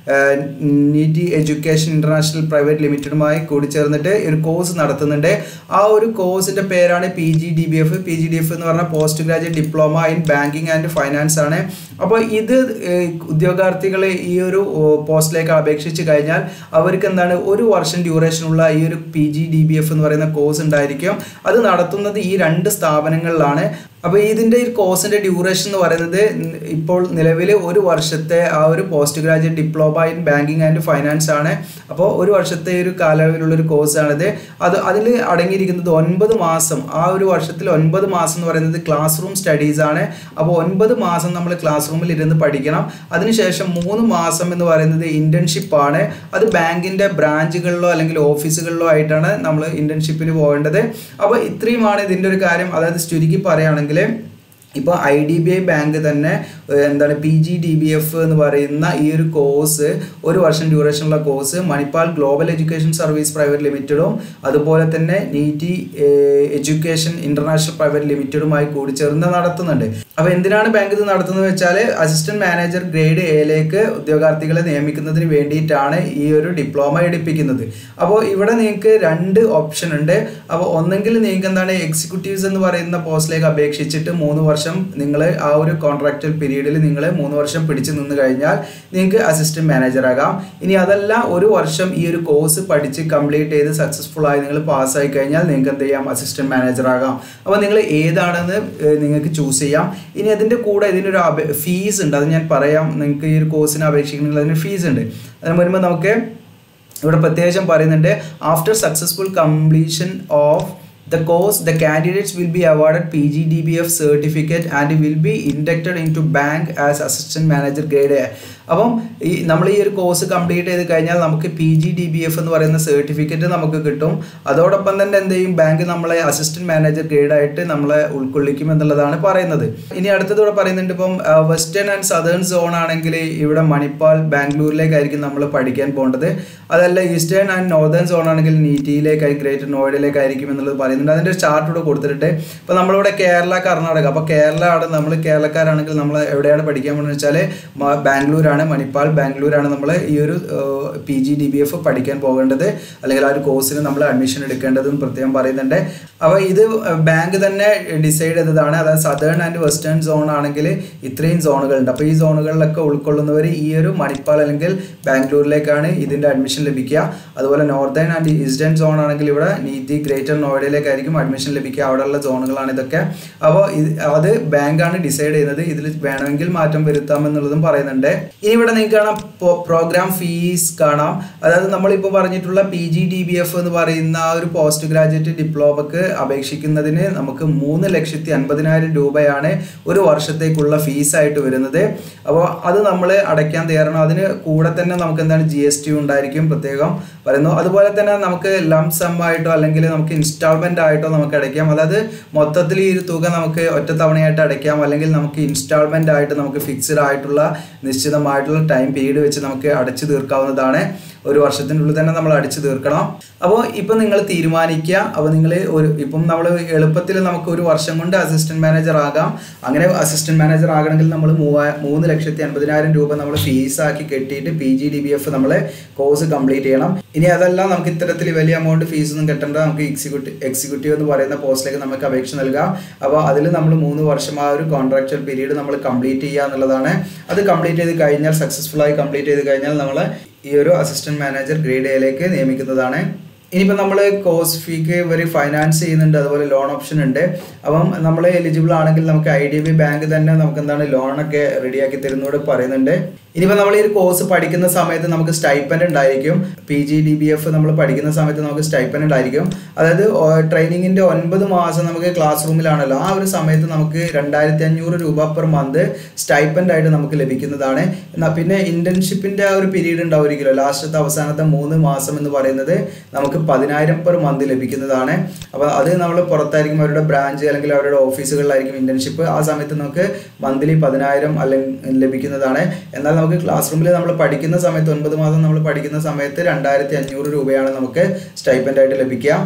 നീറ്റി എഡ്യൂക്കേഷൻ ഇൻ്റർനാഷണൽ പ്രൈവറ്റ് ലിമിറ്റഡുമായി കൂടിച്ചേർന്നിട്ട് ഒരു കോഴ്സ് നടത്തുന്നുണ്ട് ആ ഒരു കോഴ്സിൻ്റെ പേരാണ് P G D B F P G D F എന്ന് പറഞ്ഞാൽ post graduate diploma in banking and finance ആണ് അപ്പോൾ ഇത് ഉദ്യോഗാർത്ഥികളെ ഈ ഒരു പോസ്റ്റിലേക്ക് അപേക്ഷിച്ച് കഴിഞ്ഞാൽ അവർക്ക് എന്താണ് ഒരു വർഷം ഡ്യൂറേഷനുള്ള ഈ ഒരു P G D B F എന്ന് പറയുന്ന കോഴ്സ് ഉണ്ടായിരിക്കും അത് നടത്തുന്നത് ഈ രണ്ട് സ്ഥാപനങ്ങളിലാണ് അപ്പോൾ ഇതിൻ്റെ ഈ കോഴ്സിൻ്റെ ഡ്യൂറേഷൻ എന്ന് പറയുന്നത് ഇപ്പോൾ നിലവിൽ ഒരു വർഷത്തെ ആ ഒരു post graduate diploma in banking and finance ആണ് അപ്പോൾ ഒരു വർഷത്തെ ഒരു കാലയളവിലുള്ള ഒരു കോഴ്സാണിത് അത് അതിൽ അടങ്ങിയിരിക്കുന്നത് ഒൻപത് മാസം ആ ഒരു വർഷത്തിൽ ഒൻപത് മാസം എന്ന് പറയുന്നത് ക്ലാസ് റൂം സ്റ്റഡീസ് ആണ് അപ്പോൾ ഒൻപത് മാസം നമ്മൾ ക്ലാസ് റൂമിൽ ഇരുന്ന് പഠിക്കണം അതിനുശേഷം മൂന്ന് മാസം എന്ന് പറയുന്നത് ഇൻറ്റേൺഷിപ്പ് ആണ് അത് ബാങ്കിൻ്റെ ബ്രാഞ്ചുകളിലോ അല്ലെങ്കിൽ ഓഫീസുകളിലോ ആയിട്ടാണ് നമ്മൾ ഇൻറ്റേൺഷിപ്പിന് പോകേണ്ടത് അപ്പോൾ ഇത്രയുമാണ് ഇതിൻ്റെ ഒരു കാര്യം അതായത് ചുരുക്കി പറയുകയാണെങ്കിൽ ഇപ്പോൾ I D B I bank തന്നെ എന്താണ് P G D B F എന്ന് പറയുന്ന ഈ ഒരു കോഴ്സ് ഒരു വർഷം ഡ്യൂറേഷനുള്ള course Manipal global education service private ലിമിറ്റഡും അതുപോലെ തന്നെ നീറ്റി എഡ്യൂക്കേഷൻ ഇന്റർനാഷണൽ പ്രൈവറ്റ് ലിമിറ്റഡുമായി കൂടി ചേർന്ന് നടത്തുന്നുണ്ട് അപ്പോൾ എന്തിനാണ് ബാങ്ക് ഇത് നടത്തുന്നത് വെച്ചാൽ അസിസ്റ്റന്റ് മാനേജർ ഗ്രേഡ് എയിലേക്ക് ഉദ്യോഗാർത്ഥികളെ നിയമിക്കുന്നതിന് വേണ്ടിയിട്ടാണ് ഈ ഒരു ഡിപ്ലോമ എടുപ്പിക്കുന്നത് അപ്പോൾ ഇവിടെ നിങ്ങൾക്ക് രണ്ട് ഓപ്ഷൻ ഉണ്ട് അപ്പോൾ ഒന്നെങ്കിൽ നിങ്ങൾക്ക് എന്താണ് എക്സിക്യൂട്ടീവ്സ് എന്ന് പറയുന്ന പോസ്റ്റിലേക്ക് അപേക്ഷിച്ചിട്ട് മൂന്ന് വർഷം നിങ്ങൾ ആ ഒരു കോൺട്രാക്റ്റൽ പീരീഡിൽ നിങ്ങൾ മൂന്ന് വർഷം പിടിച്ചു നിന്ന് കഴിഞ്ഞാൽ നിങ്ങൾക്ക് അസിസ്റ്റന്റ് മാനേജർ ആകാം ഇനി അതല്ല ഒരു വർഷം ഈ ഒരു കോഴ്സ് പഠിച്ച് കംപ്ലീറ്റ് ചെയ്ത് സക്സസ്ഫുൾ ആയി നിങ്ങൾ പാസ്സായി കഴിഞ്ഞാൽ നിങ്ങൾക്ക് എന്ത് ചെയ്യാം അസിസ്റ്റന്റ് മാനേജർ ആകാം അപ്പോൾ നിങ്ങൾ ഏതാണെന്ന് നിങ്ങൾക്ക് ചൂസ് ചെയ്യാം ഇനി അതിൻ്റെ കൂടെ ഇതിനൊരു ഫീസ് ഉണ്ട് അത് ഞാൻ പറയാം നിങ്ങൾക്ക് ഈ ഒരു കോഴ്സിന് അപേക്ഷിക്കണമെങ്കിൽ അതിന് ഫീസ് ഉണ്ട് അതിന് മുൻപ് നമുക്ക് ഇവിടെ പ്രത്യേകം പറയുന്നുണ്ട് after successful completion of the course the candidates will be awarded pgdbf certificate and will be inducted into bank as assistant manager grade A അപ്പം ഈ നമ്മൾ ഈ ഒരു കോഴ്സ് കംപ്ലീറ്റ് ചെയ്ത് കഴിഞ്ഞാൽ നമുക്ക് P G D B F എന്ന് പറയുന്ന സർട്ടിഫിക്കറ്റ് നമുക്ക് കിട്ടും അതോടൊപ്പം തന്നെ എന്ത് ചെയ്യും ബാങ്ക് നമ്മളെ അസിസ്റ്റന്റ് മാനേജർ ഗ്രേഡായിട്ട് നമ്മളെ ഉൾക്കൊള്ളിക്കും എന്നുള്ളതാണ് പറയുന്നത് ഇനി അടുത്തതോടെ പറയുന്നുണ്ട് ഇപ്പം വെസ്റ്റേൺ ആൻഡ് സദേൺ സോൺ ആണെങ്കിൽ ഇവിടെ മണിപ്പാൽ ബാംഗ്ലൂരിലേക്കായിരിക്കും നമ്മൾ പഠിക്കാൻ പോകേണ്ടത് അതല്ല ഈസ്റ്റേൺ ആൻഡ് നോർത്തേൺ സോൺ ആണെങ്കിൽ നീറ്റിയിലേക്കായി ഗ്രേറ്റർ നോയിഡയിലേക്കായിരിക്കും എന്നുള്ളത് പറയുന്നുണ്ട് അതിൻ്റെ ഒരു ചാർട്ട് ഇവിടെ കൊടുത്തിട്ടുണ്ട് ഇപ്പോൾ നമ്മളിവിടെ കേരള കർണാടക അപ്പോൾ കേരള ആണ് നമ്മൾ കേരളക്കാരാണെങ്കിൽ നമ്മൾ എവിടെയാണ് പഠിക്കാൻ പോകുന്നത് വെച്ചാൽ ബാംഗ്ലൂരാണ് മണിപ്പാൽ ബാംഗ്ലൂരാണ് നമ്മൾ ഈ ഒരു P G D B F പഠിക്കാൻ പോകേണ്ടത് അല്ലെങ്കിൽ ആ ഒരു കോഴ്സിന് നമ്മൾ അഡ്മിഷൻ എടുക്കേണ്ടതും പ്രത്യേകം പറയുന്നുണ്ട് അപ്പോൾ ഇത് ബാങ്ക് തന്നെ ഡിസൈഡ് ചെയ്തതാണ് അതായത് സദേൺ ആൻഡ് വെസ്റ്റേൺ സോൺ ആണെങ്കിൽ ഇത്രയും സോണുകളുണ്ട് അപ്പോൾ ഈ സോണുകളിലൊക്കെ ഉൾക്കൊള്ളുന്നവർ ഈ ഒരു മണിപ്പാൽ അല്ലെങ്കിൽ ബാംഗ്ലൂരിലേക്കാണ് ഇതിൻ്റെ അഡ്മിഷൻ ലഭിക്കുക അതുപോലെ നോർത്തേൺ ആൻഡ് ഈസ്റ്റേൺ സോൺ ആണെങ്കിൽ ഇവിടെ നീതി ഗ്രേറ്റർ നോയിഡയിലേക്കായിരിക്കും അഡ്മിഷൻ ലഭിക്കുക അവിടെയുള്ള സോണുകളാണ് ഇതൊക്കെ അപ്പോൾ ഇത് അത് ബാങ്കാണ് ഡിസൈഡ് ചെയ്യുന്നത് ഇതിൽ വേണമെങ്കിൽ മാറ്റം വരുത്താം എന്നുള്ളതും പറയുന്നുണ്ട് ഇനി ഇവിടെ നിങ്ങൾക്ക് കാണാം പ്രോഗ്രാം ഫീസ് കാണാം അതായത് നമ്മളിപ്പോൾ പറഞ്ഞിട്ടുള്ള P G D B F എന്ന് പറയുന്ന ആ ഒരു പോസ്റ്റ് ഗ്രാജുവേറ്റ് ഡിപ്ലോമക്ക് അപേക്ഷിക്കുന്നതിന് നമുക്ക് മൂന്ന് ലക്ഷത്തി അൻപതിനായിരം രൂപയാണ് ഒരു വർഷത്തേക്കുള്ള ഫീസായിട്ട് വരുന്നത് അപ്പോൾ അത് നമ്മൾ അടയ്ക്കാൻ തയ്യാറാണ് അതിന് കൂടെ തന്നെ നമുക്ക് എന്താണ് ജി എസ് ടി ഉണ്ടായിരിക്കും പ്രത്യേകം പറയുന്നു അതുപോലെ തന്നെ നമുക്ക് ലംസം ആയിട്ടോ അല്ലെങ്കിൽ നമുക്ക് ഇൻസ്റ്റാൾമെൻ്റ് ആയിട്ടോ നമുക്ക് അടയ്ക്കാം അതായത് മൊത്തത്തിൽ ഈ ഒരു തുക നമുക്ക് ഒറ്റത്തവണയായിട്ട് അടയ്ക്കാം അല്ലെങ്കിൽ നമുക്ക് ഇൻസ്റ്റാൾമെൻ്റ് ആയിട്ട് നമുക്ക് ഫിക്സ്ഡ് ആയിട്ടുള്ള നിശ്ചിതമായിട്ടുള്ള ടൈം പീരീഡ് വെച്ച് നമുക്ക് അടച്ചു തീർക്കാവുന്നതാണ് ഒരു വർഷത്തിനുള്ളിൽ തന്നെ നമ്മൾ അടിച്ചു തീർക്കണം അപ്പോൾ ഇപ്പം നിങ്ങൾ തീരുമാനിക്കുക അപ്പോൾ നിങ്ങൾ ഒരു ഇപ്പം നമ്മൾ എളുപ്പത്തിൽ നമുക്ക് ഒരു വർഷം കൊണ്ട് അസിസ്റ്റന്റ് മാനേജർ ആകാം അങ്ങനെ അസിസ്റ്റന്റ് മാനേജർ ആകണമെങ്കിൽ നമ്മൾ മൂവാ മൂന്ന് ലക്ഷത്തി അൻപതിനായിരം രൂപ നമ്മൾ ഫീസാക്കി കെട്ടിയിട്ട് P G D B F നമ്മൾ കോഴ്സ് കംപ്ലീറ്റ് ചെയ്യണം ഇനി അതല്ല നമുക്ക് ഇത്തരത്തിൽ വലിയ എമൗണ്ട് ഫീസ് ഒന്നും കെട്ടേണ്ട നമുക്ക് എക്സിക്യൂട്ടീവ് എക്സിക്യൂട്ടീവ് എന്ന് പറയുന്ന പോസ്റ്റിലേക്ക് നമുക്ക് അപേക്ഷ നൽകാം അപ്പോൾ അതിൽ നമ്മൾ മൂന്ന് വർഷം ആ ഒരു കോൺട്രാക്ച്വൽ പീരീഡ് നമ്മൾ കംപ്ലീറ്റ് ചെയ്യുക എന്നുള്ളതാണ് അത് കംപ്ലീറ്റ് ചെയ്ത് കഴിഞ്ഞാൽ സക്സസ്ഫുൾ ആയി കംപ്ലീറ്റ് ചെയ്ത് കഴിഞ്ഞാൽ നമ്മൾ ഈ ഒരു അസിസ്റ്റന്റ് മാനേജർ ഗ്രേഡ് എയിലേക്ക് നിയമിക്കുന്നതാണ് ഇനിയിപ്പോൾ നമ്മൾ കോഴ്സ് ഫീക്ക് ഇവർ ഫൈനാൻസ് ചെയ്യുന്നുണ്ട് അതുപോലെ ലോൺ ഓപ്ഷൻ ഉണ്ട് അപ്പം നമ്മൾ എലിജിബിൾ ആണെങ്കിൽ നമുക്ക് ഐ ഡി ബി ബാങ്ക് തന്നെ നമുക്ക് എന്താണ് ലോണൊക്കെ റെഡിയാക്കി തരുന്നതോട് പറയുന്നുണ്ട് ഇനിയിപ്പോൾ നമ്മൾ ഈ ഒരു കോഴ്സ് പഠിക്കുന്ന സമയത്ത് നമുക്ക് സ്റ്റൈപ്പൻഡ് ഉണ്ടായിരിക്കും P G D B F നമ്മൾ പഠിക്കുന്ന സമയത്ത് നമുക്ക് സ്റ്റൈപ്പൻഡ് ഉണ്ടായിരിക്കും അതായത് ട്രെയിനിങ്ങിൻ്റെ ഒൻപത് മാസം നമുക്ക് ക്ലാസ് റൂമിലാണല്ലോ ആ ഒരു സമയത്ത് നമുക്ക് രണ്ടായിരത്തി അഞ്ഞൂറ് രൂപ പെർ മന്ത് സ്റ്റൈപ്പൻഡ് ആയിട്ട് നമുക്ക് ലഭിക്കുന്നതാണ് എന്നാൽ പിന്നെ ഇന്റേൺഷിപ്പിൻ്റെ ആ ഒരു പീരീഡ് ഉണ്ടാവുമായിരിക്കുമല്ലോ ലാസ്റ്റത്തെ അവസാനത്തെ മൂന്ന് മാസം എന്ന് പറയുന്നത് നമുക്ക് പതിനായിരം പെർ മന്ത് ലഭിക്കുന്നതാണ് അപ്പോൾ അത് നമ്മൾ പുറത്തായിരിക്കും അവരുടെ ബ്രാഞ്ച് അല്ലെങ്കിൽ അവരുടെ ഓഫീസുകളിലായിരിക്കും ഇന്റേൺഷിപ്പ് ആ സമയത്ത് നമുക്ക് മന്ത്ലി പതിനായിരം അല്ലെങ്കിൽ ലഭിക്കുന്നതാണ് എന്നാൽ നമുക്ക് ക്ലാസ് റൂമിൽ നമ്മൾ പഠിക്കുന്ന സമയത്ത് ഒൻപത് മാസം നമ്മൾ പഠിക്കുന്ന സമയത്ത് രണ്ടായിരത്തി അഞ്ഞൂറ് രൂപയാണ് നമുക്ക് സ്റ്റൈപ്പൻ്റ് ആയിട്ട് ലഭിക്കുക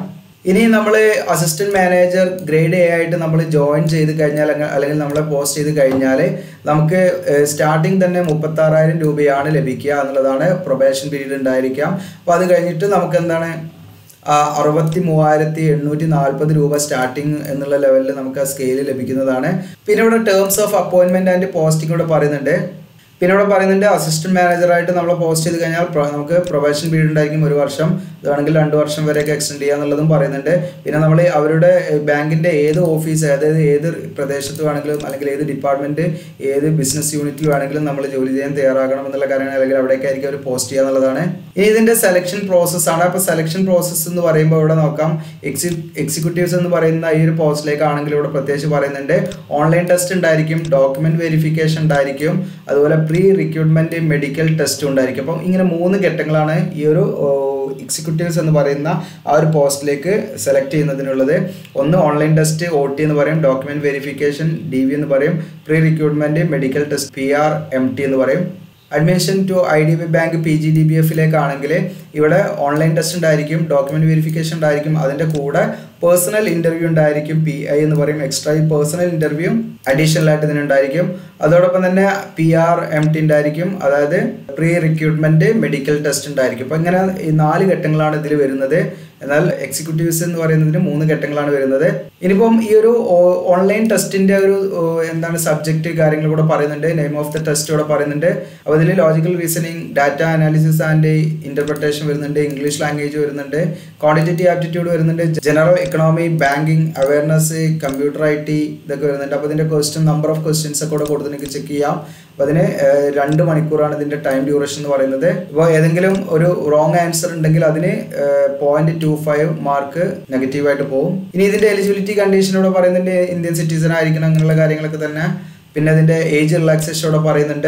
ഇനി നമ്മൾ അസിസ്റ്റന്റ് മാനേജർ ഗ്രേഡ് എ ആയിട്ട് നമ്മൾ ജോയിൻ ചെയ്ത് കഴിഞ്ഞാൽ അങ്ങ- അല്ലെങ്കിൽ നമ്മളെ പോസ്റ്റ് ചെയ്ത് കഴിഞ്ഞാൽ നമുക്ക് സ്റ്റാർട്ടിങ് തന്നെ മുപ്പത്താറായിരം രൂപയാണ് ലഭിക്കുക എന്നുള്ളതാണ് പ്രൊബേഷൻ പീരീഡ് ഉണ്ടായിരിക്കാം അപ്പോൾ അത് കഴിഞ്ഞിട്ട് നമുക്ക് എന്താണ് ആ, അറുപത്തി മൂവായിരത്തി എണ്ണൂറ്റി നാൽപ്പത് രൂപ സ്റ്റാർട്ടിങ് എന്നുള്ള ലെവലിൽ നമുക്ക് ആ സ്കെയിൽ ലഭിക്കുന്നതാണ് പിന്നെ ഇവിടെ ടേംസ് ഓഫ് അപ്പോയിൻമെന്റ് ആൻഡ് പോസ്റ്റിംഗ് ഇവിടെ പറയുന്നുണ്ട് പിന്നെ ഇവിടെ പറയുന്നുണ്ട് അസിസ്റ്റന്റ് മാനേജറായിട്ട് നമ്മൾ പോസ്റ്റ് ചെയ്ത് കഴിഞ്ഞാൽ പ്ര- നമുക്ക് പ്രൊബേഷൻ പീരീഡ് ഉണ്ടായിരിക്കും ഒരു വർഷം ഇതാണെങ്കിൽ രണ്ട് വർഷം വരെയൊക്കെ എക്സ്റ്റെൻഡ് ചെയ്യുക എന്നുള്ളതും പറയുന്നുണ്ട് പിന്നെ നമ്മൾ അവരുടെ ബാങ്കിന്റെ ഏത് ഓഫീസ് അതായത് ഏത് പ്രദേശത്ത് വേണമെങ്കിലും അല്ലെങ്കിൽ ഏത് ഡിപ്പാർട്ട്മെന്റ് ഏത് ബിസിനസ് യൂണിറ്റിൽ വേണമെങ്കിലും നമ്മൾ ജോലി ചെയ്യാൻ തയ്യാറാകണം എന്നുള്ള കാര്യങ്ങൾ അല്ലെങ്കിൽ അവിടേക്ക് ആയിരിക്കും അവർ പോസ്റ്റ് ചെയ്യുക എന്നുള്ളതാണ് ഇനി ഇതിന്റെ സെലക്ഷൻ പ്രോസസ് ആണ് അപ്പോൾ സെലക്ഷൻ പ്രോസസ്സ് എന്ന് പറയുമ്പോൾ ഇവിടെ നോക്കാം എക്സി എക്സിക്യൂട്ടീവ്സ് എന്ന് പറയുന്ന ഈ ഒരു പോസ്റ്റിലേക്ക് ആണെങ്കിൽ ഇവിടെ പ്രത്യേകിച്ച് പറയുന്നുണ്ട് ഓൺലൈൻ ടെസ്റ്റ് ഉണ്ടായിരിക്കും ഡോക്യുമെന്റ് വെരിഫിക്കേഷൻ ഉണ്ടായിരിക്കും അതുപോലെ പ്രീ റിക്രൂട്ട്മെന്റ് മെഡിക്കൽ ടെസ്റ്റ് ഉണ്ടായിരിക്കും അപ്പം ഇങ്ങനെ മൂന്ന് ഘട്ടങ്ങളാണ് ഈ ഒരു എക്സിക്യൂട്ടീവ്സ് എന്ന് പറയുന്ന ആ ഒരു പോസ്റ്റിലേക്ക് സെലക്ട് ചെയ്യുന്നതിനുള്ളത് ഒന്ന് ഓൺലൈൻ ടെസ്റ്റ് ഒ ടി എന്ന് പറയും ഡോക്യുമെന്റ് വെരിഫിക്കേഷൻ ഡി വി എന്ന് പറയും pre recruitment medical test P R M T എന്ന് പറയും admission to I D B bank P G D B എഫിലേക്കാണെങ്കിൽ ഇവിടെ ഓൺലൈൻ ടെസ്റ്റ് ഉണ്ടായിരിക്കും ഡോക്യുമെന്റ് വെരിഫിക്കേഷൻ ഉണ്ടായിരിക്കും അതിൻ്റെ കൂടെ പേഴ്സണൽ ഇന്റർവ്യൂ ഉണ്ടായിരിക്കും പി ഐ എന്ന് പറയും എക്സ്ട്രാ ഈ പേഴ്സണൽ ഇന്റർവ്യൂ അഡീഷണൽ ആയിട്ട് ഇതിനുണ്ടായിരിക്കും അതോടൊപ്പം തന്നെ പി ആർ എം ടി ഉണ്ടായിരിക്കും അതായത് പ്രീ റിക്രൂട്ട്മെന്റ് മെഡിക്കൽ ടെസ്റ്റ് ഉണ്ടായിരിക്കും അപ്പോൾ ഇങ്ങനെ ഈ നാല് ഘട്ടങ്ങളാണ് ഇതിൽ വരുന്നത് എന്നാൽ എക്സിക്യൂട്ടീവ്സ് എന്ന് പറയുന്നതിന് മൂന്ന് ഘട്ടങ്ങളാണ് വരുന്നത് ഇനിയിപ്പം ഈ ഒരു ഓൺലൈൻ ടെസ്റ്റിന്റെ ഒരു ഓ, എന്താണ് സബ്ജക്റ്റ് കാര്യങ്ങൾ കൂടെ പറയുന്നുണ്ട് നെയിം ഓഫ് ദ ടെസ്റ്റ് കൂടെ പറയുന്നുണ്ട് അപ്പോൾ ഇതിൽ logical reasoning data analysis and interpretation വരുന്നുണ്ട് ഇംഗ്ലീഷ് ലാംഗ്വേജ് വരുന്നുണ്ട് ക്വാണ്ടിറ്റേറ്റീവ് ആപ്റ്റിറ്റ്യൂഡ് വരുന്നുണ്ട് general economy banking awareness computer I T ഇതൊക്കെ വരുന്നുണ്ട് അപ്പോൾ ഇതിന്റെ ക്വസ്റ്റ്യൻ നമ്പർ ഓഫ് ക്വസ്റ്റ്യൻസ് ഒക്കെ കൂടെ കൊടുത്ത് നിങ്ങൾക്ക് ചെക്ക് ചെയ്യാം അപ്പോൾ അതിന് ഏഹ്, രണ്ട് മണിക്കൂറാണ് ഇതിന്റെ ടൈം ഡ്യൂറേഷൻ എന്ന് പറയുന്നത് ഇപ്പോൾ ഏതെങ്കിലും ഒരു റോങ് ആൻസർ ഉണ്ടെങ്കിൽ അതിന് പോയിന്റ് ടു ഫൈവ് മാർക്ക് നെഗറ്റീവായിട്ട് പോകും ഇനി ഇതിന്റെ എലിജിബിലിറ്റി കണ്ടീഷനോട് പറയുന്നുണ്ട് ഇന്ത്യൻ സിറ്റിസൺ ആയിരിക്കണം അങ്ങനെയുള്ള കാര്യങ്ങളൊക്കെ തന്നെ പിന്നെ അതിന്റെ ഏജ് റിലാക്സേഷനോടെ പറയുന്നുണ്ട്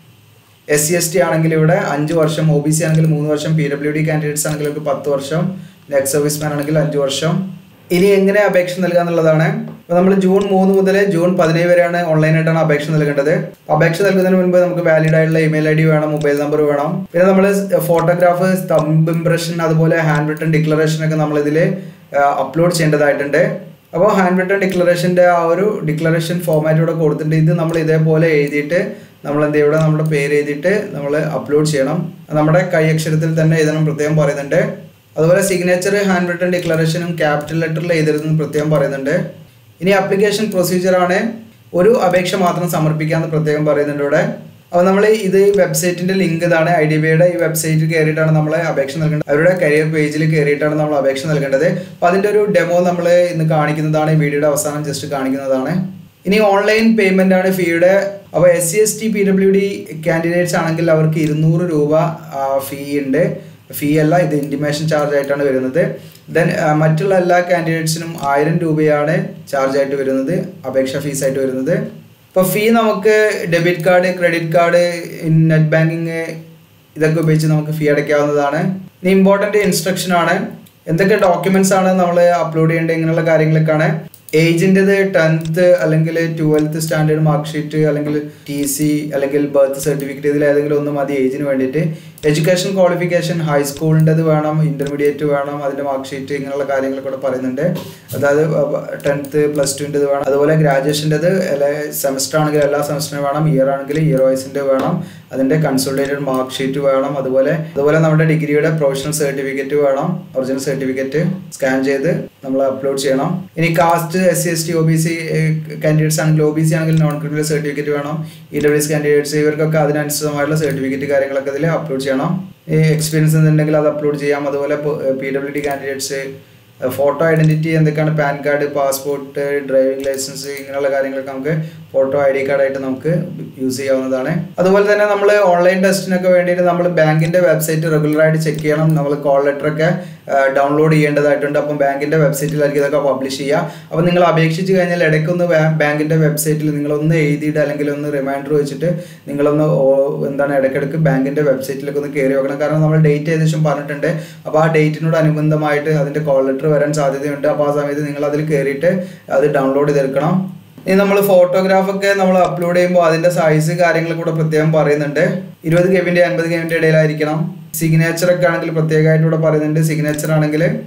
എസ് സി എസ് ടി ആണെങ്കിൽ ഇവിടെ അഞ്ച് വർഷം ഒ ബി സി ആണെങ്കിൽ മൂന്ന് വർഷം പി ഡബ്ല്യു ഡി കാൻഡിഡേറ്റ്സ് ആണെങ്കിൽ അവർക്ക് പത്ത് വർഷം എക്സ് സർവീസ് മാൻ ആണെങ്കിൽ അഞ്ച് വർഷം ഇനി എങ്ങനെ അപേക്ഷ നൽകുക എന്നുള്ളതാണ് അപ്പോൾ നമ്മൾ ജൂൺ മൂന്ന് മുതൽ ജൂൺ പതിനേഴ് വരെയാണ് ഓൺലൈനായിട്ടാണ് അപേക്ഷ നൽകേണ്ടത് അപേക്ഷ നൽകുന്നതിന് മുൻപ് നമുക്ക് വാലിഡ് ആയിട്ടുള്ള ഇമെയിൽ ഐ ഡി വേണം മൊബൈൽ നമ്പർ വേണം പിന്നെ നമ്മൾ ഫോട്ടോഗ്രാഫ് തമ്പ് ഇംപ്രഷൻ അതുപോലെ ഹാൻഡ് റിട്ടൺ ഡിക്ലറേഷൻ ഒക്കെ നമ്മൾ ഇതിൽ അപ്ലോഡ് ചെയ്യേണ്ടതായിട്ടുണ്ട് അപ്പോൾ ഹാൻഡ് റിട്ടൺ ഡിക്ലറേഷൻ്റെ ആ ഒരു ഡിക്ലറേഷൻ ഫോമാറ്റ് ഇവിടെ കൊടുത്തിട്ടുണ്ട് ഇത് നമ്മൾ ഇതേപോലെ എഴുതിയിട്ട് നമ്മൾ എന്ത് ചെയ്യും ഇവിടെ നമ്മുടെ പേര് എഴുതിയിട്ട് നമ്മൾ അപ്ലോഡ് ചെയ്യണം അത് നമ്മുടെ കൈയക്ഷരത്തിൽ തന്നെ എഴുതണം പ്രത്യേകം പറയുന്നുണ്ട് അതുപോലെ സിഗ്നേച്ചർ ഹാൻഡ് റിട്ടൺ ഡിക്ലറേഷനും ക്യാപിറ്റൽ ലെറ്ററിൽ എഴുതരുതെന്ന് പ്രത്യേകം പറയുന്നുണ്ട് ഇനി ആപ്ലിക്കേഷൻ പ്രൊസീജിയർ ആണ് ഒരു അപേക്ഷ മാത്രം സമർപ്പിക്കാമെന്ന് പ്രത്യേകം പറയുന്നുണ്ട് ഇവിടെ അപ്പോൾ നമ്മൾ ഇത് വെബ്സൈറ്റിന്റെ ലിങ്ക് ഇതാണ് ഐ ഡി ബിയുടെ ഈ വെബ്സൈറ്റിൽ കയറിയിട്ടാണ് നമ്മൾ അപേക്ഷ നൽകേണ്ടത് അവരുടെ കരിയർ പേജിൽ കയറിയിട്ടാണ് നമ്മൾ അപേക്ഷ നൽകേണ്ടത് അപ്പോൾ അതിൻ്റെ ഒരു ഡെമോ നമ്മൾ ഇന്ന് കാണിക്കുന്നതാണ് ഈ വീഡിയോയുടെ അവസാനം ജസ്റ്റ് കാണിക്കുന്നതാണ് ഇനി ഓൺലൈൻ പേയ്മെന്റ് ആണ് ഫീയുടെ അപ്പോൾ S C S T P W D candidates ആണെങ്കിൽ അവർക്ക് ഇരുന്നൂറ് രൂപ ഫീ ഉണ്ട് ഫീ അല്ല ഇത് ഇൻറ്റിമേഷൻ ചാർജ് ആയിട്ടാണ് വരുന്നത് ദെൻ മറ്റുള്ള എല്ലാ കാൻഡിഡേറ്റ്സിനും ആയിരം രൂപയാണ് ചാർജ് ആയിട്ട് വരുന്നത് അപേക്ഷ ഫീസ് ആയിട്ട് വരുന്നത് ഇപ്പോൾ ഫീ നമുക്ക് debit card credit card net banking ഇതൊക്കെ ഉപയോഗിച്ച് നമുക്ക് ഫീ അടയ്ക്കാവുന്നതാണ് ഇനി ഇമ്പോർട്ടൻ്റ് ഇൻസ്ട്രക്ഷൻ ആണ് എന്തൊക്കെ ഡോക്യുമെന്റ്സ് ആണ് നമ്മൾ അപ്ലോഡ് ചെയ്യേണ്ടത് ഇങ്ങനെയുള്ള കാര്യങ്ങളൊക്കെയാണ് ഏജിൻ്റെത് ടെൻത്ത് അല്ലെങ്കിൽ ട്വൽത്ത് സ്റ്റാൻഡേർഡ് മാർക്ക് ഷീറ്റ് അല്ലെങ്കിൽ ടി സി അല്ലെങ്കിൽ ബർത്ത് സർട്ടിഫിക്കറ്റ് ഇതിൽ ഏതെങ്കിലും ഒന്ന് മതി ഏജിന് വേണ്ടിയിട്ട് എഡ്യൂക്കേഷൻ ക്വാളിഫിക്കേഷൻ ഹൈസ്കൂളിൻ്റെത് വേണം ഇൻ്റർമീഡിയറ്റ് വേണം അതിൻ്റെ മാർക്ക് ഷീറ്റ് ഇങ്ങനെയുള്ള കാര്യങ്ങളൊക്കെ ഇവിടെ പറയുന്നുണ്ട് അതായത് ടെൻത്ത് പ്ലസ് ടുവിൻ്റെത് വേണം അതുപോലെ ഗ്രാജുവേഷൻ്റെത് സെമസ്റ്റർ ആണെങ്കിൽ എല്ലാ സെമസ്റ്ററിനും വേണം ഇയർ ആണെങ്കിൽ ഇയർ വൈസിൻ്റെ വേണം അതിൻ്റെ കൺസോൾട്ടേറ്റഡ് മാർക്ക് ഷീറ്റ് വേണം അതുപോലെ അതുപോലെ നമ്മുടെ ഡിഗ്രിയുടെ പ്രൊഫഷണൽ സർട്ടിഫിക്കറ്റ് വേണം ഒറിജിനൽ സർട്ടിഫിക്കറ്റ് സ്കാൻ ചെയ്ത് നമ്മൾ അപ്ലോഡ് ചെയ്യണം ഇനി caste S C S T O B C candidates ആണെങ്കിൽ ഒ ബി സി ആണെങ്കിൽ നോൺ ക്രിമിനൽ സർട്ടിഫിക്കറ്റ് വേണം ഇ ഡബ്ല്യു എസ് കാൻഡിഡേറ്റ്സ് ഇവർക്കൊക്കെ അതിനനുസൃതമായിട്ടുള്ള സർട്ടിഫിക്കറ്റ് കാര്യങ്ങളൊക്കെ ഇതിൽ അപ്ലോഡ് ചെയ്യണം ഈ എക്സ്പീരിയൻസ് ഉണ്ടെങ്കിൽ അത് അപ്ലോഡ് ചെയ്യാം അതുപോലെ P W D candidates photo identity എന്തൊക്കെയാണ് PAN card passport driving licence ഇങ്ങനെയുള്ള കാര്യങ്ങളൊക്കെ നമുക്ക് ഫോട്ടോ ഐ ഡി കാർഡായിട്ട് നമുക്ക് യൂസ് ചെയ്യാവുന്നതാണ് അതുപോലെ തന്നെ നമ്മൾ ഓൺലൈൻ ടെസ്റ്റിനൊക്കെ വേണ്ടിയിട്ട് നമ്മൾ ബാങ്കിന്റെ വെബ്സൈറ്റ് റെഗുലറായിട്ട് ചെക്ക് ചെയ്യണം നമ്മൾ കോൾ ലെറ്റർ ഒക്കെ ഡൗൺലോഡ് ചെയ്യേണ്ടതായിട്ടുണ്ട് അപ്പം ബാങ്കിന്റെ വെബ്സൈറ്റിലായിരിക്കും ഇതൊക്കെ പബ്ലിഷ് ചെയ്യുക അപ്പം നിങ്ങൾ അപേക്ഷിച്ച് കഴിഞ്ഞാൽ ഇടയ്ക്കൊന്ന് ബാങ്കിന്റെ വെബ്സൈറ്റിൽ നിങ്ങളൊന്ന് എഴുതിയിട്ട് അല്ലെങ്കിൽ ഒന്ന് റിമൈൻഡർ വെച്ചിട്ട് നിങ്ങളൊന്ന് ഓ- എന്താണ് ഇടയ്ക്കിടയ്ക്ക് ബാങ്കിന്റെ വെബ്സൈറ്റിലേക്ക് ഒന്ന് കയറി വെക്കണം കാരണം നമ്മൾ ഡേറ്റ് ഏകദേശം പറഞ്ഞിട്ടുണ്ട് അപ്പോൾ ആ ഡേറ്റിനോട് അനുബന്ധമായിട്ട് അതിന്റെ കോൾ ലെറ്റർ വരാൻ സാധ്യതയുണ്ട് അപ്പോൾ ആ സമയത്ത് നിങ്ങൾ അതിൽ കയറിയിട്ട് അത് ഡൗൺലോഡ് ചെയ്തെടുക്കണം ഇനി നമ്മൾ ഫോട്ടോഗ്രാഫ് ഒക്കെ നമ്മൾ അപ്ലോഡ് ചെയ്യുമ്പോൾ അതിന്റെ സൈസ് കാര്യങ്ങൾ കൂടെ പ്രത്യേകം പറയുന്നുണ്ട് ഇരുപത് കെബിന്റെ അൻപത് കെബിന്റെ ഇടയിലായിരിക്കണം സിഗ്നേച്ചർ ഒക്കെ ആണെങ്കിൽ പ്രത്യേകമായിട്ട് ഇവിടെ പറയുന്നുണ്ട് സിഗ്നേച്ചർ ആണെങ്കിൽ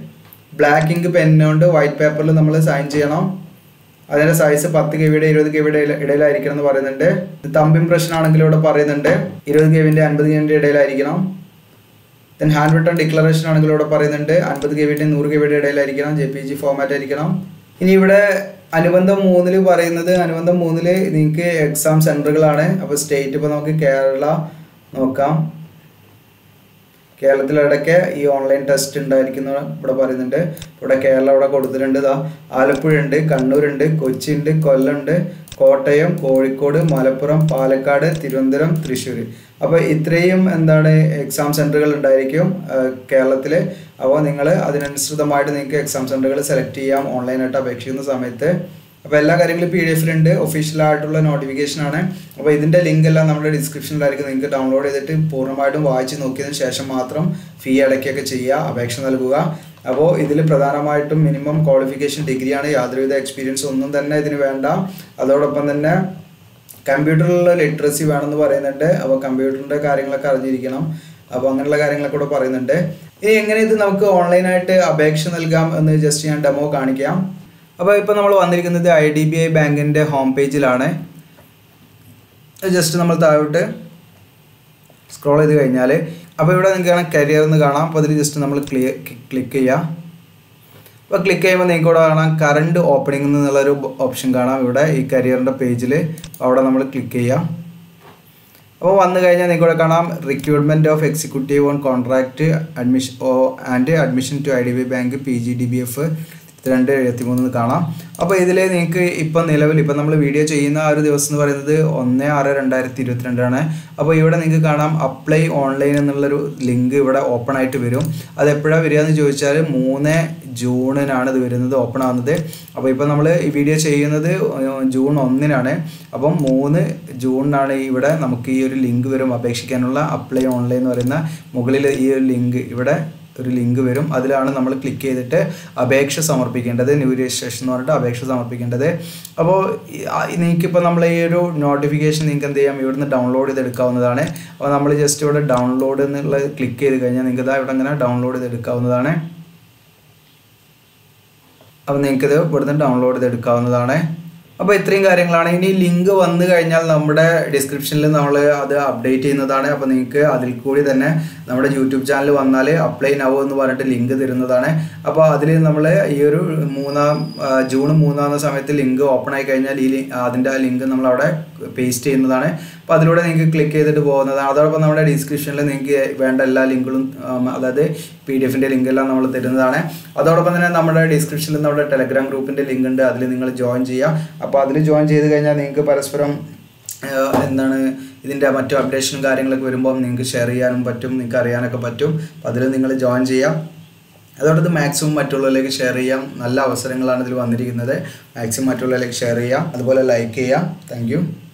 ബ്ലാക്ക് ഇങ്ക് പെന്നുകൊണ്ട് വൈറ്റ് പേപ്പറിൽ നമ്മൾ സൈൻ ചെയ്യണം അതിൻ്റെ സൈസ് പത്ത് കെ വിയുടെ ഇരുപത് കെ വിയുടെ ഇടയിലായിരിക്കണം എന്ന് പറയുന്നുണ്ട് തമ്പ് ഇംപ്രഷൻ ആണെങ്കിൽ ഇവിടെ പറയുന്നുണ്ട് ഇരുപത് കെ വിൻ്റെ അൻപത് കെ വിൻ്റെ ഇടയിലായിരിക്കണം ദെൻ ഹാൻഡ് റിട്ടേൺ ഡിക്ലറേഷൻ ആണെങ്കിൽ ഇവിടെ പറയുന്നുണ്ട് അൻപത് കെ വിയുടെ നൂറ് കെ വിയുടെ ഇടയിലായിരിക്കണം ജെ പി ജി ഫോമാറ്റ് ആയിരിക്കണം ഇനി ഇവിടെ അനുബന്ധം മൂന്നിൽ പറയുന്നത് അനുബന്ധം മൂന്നിൽ നിങ്ങൾക്ക് എക്സാം സെൻറ്ററുകളാണ് അപ്പോൾ സ്റ്റേറ്റ് ഇപ്പോൾ നമുക്ക് കേരള നോക്കാം കേരളത്തിലിടയ്ക്ക് ഈ ഓൺലൈൻ ടെസ്റ്റ് ഉണ്ടായിരിക്കുന്ന ഇവിടെ പറയുന്നുണ്ട് ഇവിടെ കേരളം ഇവിടെ കൊടുത്തിട്ടുണ്ട് ഇതാ ആലപ്പുഴ ഉണ്ട് കണ്ണൂരുണ്ട് കൊച്ചി ഉണ്ട് കൊല്ലമുണ്ട് കോട്ടയം കോഴിക്കോട് മലപ്പുറം പാലക്കാട് തിരുവനന്തപുരം തൃശ്ശൂർ അപ്പോൾ ഇത്രയും എന്താണ് എക്സാം സെൻറ്ററുകൾ ഉണ്ടായിരിക്കും കേരളത്തിൽ അപ്പോൾ നിങ്ങൾ അതിനനുസൃതമായിട്ട് നിങ്ങൾക്ക് എക്സാം സെൻറ്ററുകൾ സെലക്ട് ചെയ്യാം ഓൺലൈനായിട്ട് അപേക്ഷിക്കുന്ന സമയത്ത് അപ്പോൾ എല്ലാ കാര്യങ്ങളും പി ഡി എഫിലുണ്ട് ഒഫീഷ്യലായിട്ടുള്ള നോട്ടിഫിക്കേഷൻ ആണ് അപ്പോൾ ഇതിൻ്റെ ലിങ്ക് എല്ലാം നമ്മുടെ ഡിസ്ക്രിപ്ഷനിലായിരിക്കും നിങ്ങൾക്ക് ഡൗൺലോഡ് ചെയ്തിട്ട് പൂർണ്ണമായിട്ടും വായിച്ച് നോക്കിയതിന് ശേഷം മാത്രം ഫീ അടയ്ക്കുകയൊക്കെ ചെയ്യുക അപേക്ഷ നൽകുക അപ്പോൾ ഇതിൽ പ്രധാനമായിട്ടും മിനിമം ക്വാളിഫിക്കേഷൻ ഡിഗ്രിയാണ് യാതൊരുവിധ എക്സ്പീരിയൻസ് ഒന്നും തന്നെ ഇതിന് വേണ്ട അതോടൊപ്പം തന്നെ കമ്പ്യൂട്ടറിലുള്ള ലിറ്ററസി വേണമെന്ന് പറയുന്നുണ്ട് അപ്പോൾ കമ്പ്യൂട്ടറിൻ്റെ കാര്യങ്ങളൊക്കെ അറിഞ്ഞിരിക്കണം അപ്പോൾ അങ്ങനെയുള്ള കാര്യങ്ങളൊക്കെ കൂടെ പറയുന്നുണ്ട് ഇനി എങ്ങനെ ഇത് നമുക്ക് ഓൺലൈനായിട്ട് അപേക്ഷ നൽകാം എന്ന് ജസ്റ്റ് ഞാൻ ഡെമോ കാണിക്കാം അപ്പോൾ ഇപ്പോൾ നമ്മൾ വന്നിരിക്കുന്നത് ഐ ഡി ബി ഐ ബാങ്കിൻ്റെ ഹോം പേജിലാണ് ജസ്റ്റ് നമ്മൾ താഴോട്ട് സ്ക്രോൾ ചെയ്ത് കഴിഞ്ഞാൽ അപ്പോൾ ഇവിടെ നിങ്ങൾക്ക് കാണാം കരിയർ എന്ന് കാണാം അപ്പോൾ അതിൽ ജസ്റ്റ് നമ്മൾ ക്ലിയർ ക്ലിക്ക് ചെയ്യുക അപ്പോൾ ക്ലിക്ക് ചെയ്യുമ്പോൾ നിങ്ങൾക്ക് ഇവിടെ കാണാം കറണ്ട് ഓപ്പണിംഗ് എന്നുള്ളൊരു ഓപ്ഷൻ കാണാം ഇവിടെ ഈ കരിയറിൻ്റെ പേജിൽ അവിടെ നമ്മൾ ക്ലിക്ക് ചെയ്യാം അപ്പോൾ വന്നു കഴിഞ്ഞാൽ നിങ്ങൾക്ക് ഇവിടെ കാണാം recruitment of executive on contract admission oh and admission to I D B bank P G D B F രണ്ട് എഴുപത്തി മൂന്ന് കാണാം അപ്പോൾ ഇതിൽ നിങ്ങൾക്ക് ഇപ്പം നിലവിൽ ഇപ്പം നമ്മൾ വീഡിയോ ചെയ്യുന്ന ആ ഒരു ദിവസം എന്ന് പറയുന്നത് ഒന്ന് ആറ് രണ്ടായിരത്തി ഇരുപത്തിരണ്ടാണ് അപ്പോൾ ഇവിടെ നിങ്ങൾക്ക് കാണാം അപ്ലൈ ഓൺലൈൻ എന്നുള്ളൊരു ലിങ്ക് ഇവിടെ ഓപ്പൺ ആയിട്ട് വരും അത് എപ്പോഴാണ് വരിക എന്ന് ചോദിച്ചാൽ മൂന്ന് ജൂണിനാണ് ഇത് വരുന്നത് ഓപ്പൺ ആവുന്നത് അപ്പോൾ ഇപ്പോൾ നമ്മൾ ഈ വീഡിയോ ചെയ്യുന്നത് ജൂൺ ഒന്നിനാണ് അപ്പം മൂന്ന് ജൂണിനാണ് ഇവിടെ നമുക്ക് ഈ ഒരു ലിങ്ക് വരും അപേക്ഷിക്കാനുള്ള അപ്ലൈ ഓൺലൈൻ എന്ന് പറയുന്ന മുകളിൽ ഈ ഒരു ലിങ്ക് ഇവിടെ ഒരു ലിങ്ക് വരും അതിലാണ് നമ്മൾ ക്ലിക്ക് ചെയ്തിട്ട് അപേക്ഷ സമർപ്പിക്കേണ്ടത് ന്യൂ രജിസ്ട്രേഷൻ എന്ന് പറഞ്ഞിട്ട് അപേക്ഷ സമർപ്പിക്കേണ്ടത് അപ്പോൾ നിങ്ങൾക്കിപ്പോൾ നമ്മൾ ഈ ഒരു നോട്ടിഫിക്കേഷൻ നിങ്ങൾക്ക് എന്ത് ചെയ്യാം ഇവിടുന്ന് ഡൗൺലോഡ് ചെയ്തെടുക്കാവുന്നതാണ് അപ്പോൾ നമ്മൾ ജസ്റ്റ് ഇവിടെ ഡൗൺലോഡ് എന്നുള്ള ക്ലിക്ക് ചെയ്ത് കഴിഞ്ഞാൽ നിങ്ങൾക്ക് ഇതാ ഇവിടെ ഇങ്ങനെ ഡൗൺലോഡ് ചെയ്തെടുക്കാവുന്നതാണ് അപ്പോൾ നിങ്ങൾക്കിത് ഇവിടുന്ന് ഡൗൺലോഡ് ചെയ്തെടുക്കാവുന്നതാണ് അപ്പോൾ ഇത്രയും കാര്യങ്ങളാണ് ഇനി ലിങ്ക് വന്നു കഴിഞ്ഞാൽ നമ്മുടെ ഡിസ്ക്രിപ്ഷനിൽ നമ്മൾ അത് അപ്ഡേറ്റ് ചെയ്യുന്നതാണ് അപ്പോൾ നിങ്ങൾക്ക് അതിൽ കൂടി തന്നെ നമ്മുടെ യൂട്യൂബ് ചാനൽ വന്നാൽ അപ്ലൈ നവ് എന്ന് പറഞ്ഞിട്ട് ലിങ്ക് തരുന്നതാണ് അപ്പോൾ അതിൽ നമ്മൾ ഈ ഒരു മൂന്നാം ജൂൺ മൂന്നാം സമയത്ത് ലിങ്ക് ഓപ്പൺ ആയി കഴിഞ്ഞാൽ ഈ അതിൻ്റെ ആ ലിങ്ക് നമ്മൾ അവിടെ പേസ്റ്റ് ചെയ്യുന്നതാണ് അപ്പോൾ അതിലൂടെ നിങ്ങൾക്ക് ക്ലിക്ക് ചെയ്തിട്ട് പോകുന്നതാണ് അതോടൊപ്പം നമ്മുടെ ഡിസ്ക്രിപ്ഷനിൽ നിങ്ങൾക്ക് വേണ്ട എല്ലാ ലിങ്കുകളും അതായത് പി ഡി എഫിൻ്റെ ലിങ്ക് എല്ലാം നമ്മൾ തരുന്നതാണ് അതോടൊപ്പം തന്നെ നമ്മുടെ ഡിസ്ക്രിപ്ഷനിൽ നമ്മുടെ ടെലഗ്രാം ഗ്രൂപ്പിൻ്റെ ലിങ്ക് ഉണ്ട് അതിൽ നിങ്ങൾ ജോയിൻ ചെയ്യുക അപ്പോൾ അതിൽ ജോയിൻ ചെയ്ത് കഴിഞ്ഞാൽ നിങ്ങൾക്ക് പരസ്പരം എന്താണ് ഇതിൻ്റെ മറ്റു അപ്ഡേഷനും കാര്യങ്ങളൊക്കെ വരുമ്പോൾ നിങ്ങൾക്ക് ഷെയർ ചെയ്യാനും പറ്റും നിങ്ങൾക്ക് അറിയാനൊക്കെ പറ്റും അപ്പോൾ അതിൽ നിങ്ങൾ ജോയിൻ ചെയ്യാം അതോടൊപ്പം മാക്സിമം മറ്റുള്ളവരിലേക്ക് ഷെയർ ചെയ്യാം നല്ല അവസരങ്ങളാണ് ഇതിൽ വന്നിരിക്കുന്നത് മാക്സിമം മറ്റുള്ളവരിലേക്ക് ഷെയർ ചെയ്യാം അതുപോലെ ലൈക്ക് ചെയ്യാം താങ്ക്